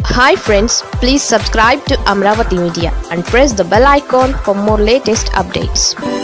hi friends please subscribe to Amaravati media and press the bell icon for more latest updates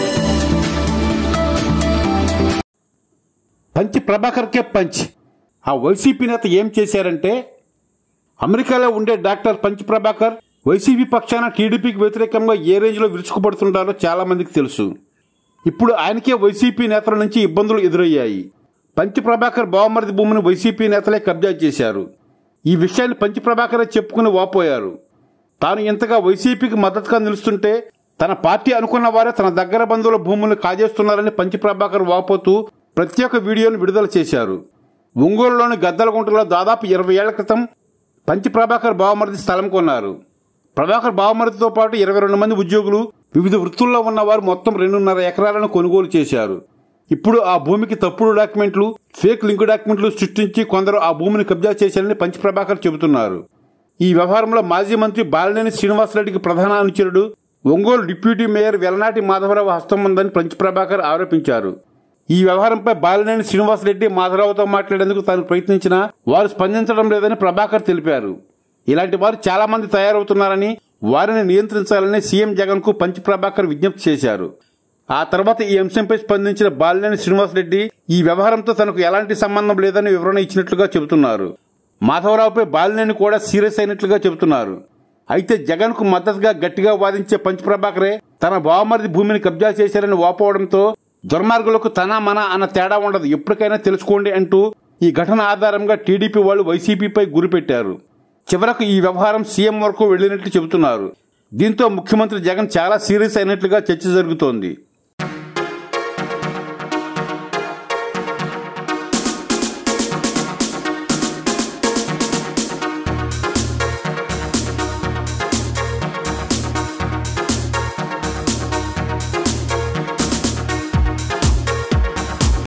పంచి ప్రభాకర్కే punch ఆ YCP నేత ఏం చేశారంటే అమెరికాలో ఉండే డాక్టర్ పంచ్ ప్రభాకర్ వైసీపీ పక్షాన టీడీపీకి వ్యతిరేకంగా ఏ రేంజ్లో విరుచుకుపడుతుంటారో చాలా మందికి తెలుసు ఇప్పుడు ఆయనకే వైసీపీ నేతల నుంచి ఇబ్బందులు ఎదురయ్యాయి పంచ్ ప్రభాకర్ బావమరిది భూమిని వైసీపీ నేతలే కబ్జా చేశారు ఈ విషయాన్ని పంచ్ ప్రభాకరే చెప్పుకుని వాపోయారు తాను ఇంతగా వైసీపీకి మద్దతుగా నిలుస్తుంటే తన పార్టీ అనుకున్న వారే తన దగ్గర బంధువుల భూములను కాజేస్తున్నారని పంచి ప్రభాకర్ వాపోతూ ప్రత్యేక వీడియోను విడుదల చేశారు ఒంగోలులోని గద్దలగుంటలో దాదాపు ఇరవై ఏళ్ల క్రితం పంచి ప్రభాకర్ బావమరిది స్థలం కొన్నారు ప్రభాకర్ బావమరిదితో పాటు ఇరవై రెండు మంది ఉద్యోగులు వివిధ వృత్తుల్లో ఉన్నవారు మొత్తం రెండున్నర ఎకరాలను కొనుగోలు చేశారు ఇప్పుడు ఆ భూమికి తప్పుడు డాక్యుమెంట్లు ఫేక్ లింక్ డాక్యుమెంట్లు సృష్టించి కొందరు ఆ భూమిని కబ్జా చేశారని పంచి ప్రభాకర్ చెబుతున్నారు ఈ వ్యవహారంలో మాజీ మంత్రి బాలినేని శ్రీనివాసరెడ్డికి ప్రధాన అనుచరుడు ఒంగోలు డిప్యూటీ మేయర్ వెలనాటి మాధవరావు హస్తం ఉందని పంచి ప్రభాకర్ ఆరోపించారు ఈ వ్యవహారంపై బాలినేని శ్రీనివాసరెడ్డి మాధవరావుతో మాట్లాడేందుకు తాను ప్రయత్నించినా వారు స్పందించడం లేదని ప్రభాకర్ తెలిపారు ఇలాంటి వారు చాలా మంది తయారవుతున్నారని వారిని నియంత్రించాలని సీఎం జగన్ కు పంచి ప్రభాకర్ విజ్ఞప్తి చేశారు ఆ తర్వాత ఈ అంశంపై స్పందించిన బాలినేని శ్రీనివాసరెడ్డి ఈ వ్యవహారంతో తనకు ఎలాంటి సంబంధం లేదని వివరణ ఇచ్చినట్లుగా చెబుతున్నారు మాధవరావుపై బాలినేని కూడా సీరియస్ అయినట్లుగా చెబుతున్నారు అయితే జగన్ కు మద్దతుగా గట్టిగా వాదించే పంచ్ ప్రభాకరే తన బావమరిది భూమిని కబ్జా చేశారని వాపోవడంతో దుర్మార్గులకు తన మన అన్న తేడా ఉండదు ఎప్పటికైనా తెలుసుకోండి అంటూ ఈ ఘటన ఆధారంగా టీడీపీ వాళ్ళు వైసీపీపై గురిపెట్టారు చివరకు ఈ వ్యవహారం సీఎం వరకు వెళ్లినట్లు చెబుతున్నారు దీంతో ముఖ్యమంత్రి జగన్ చాలా సీరియస్ అయినట్లుగా చర్చ జరుగుతోంది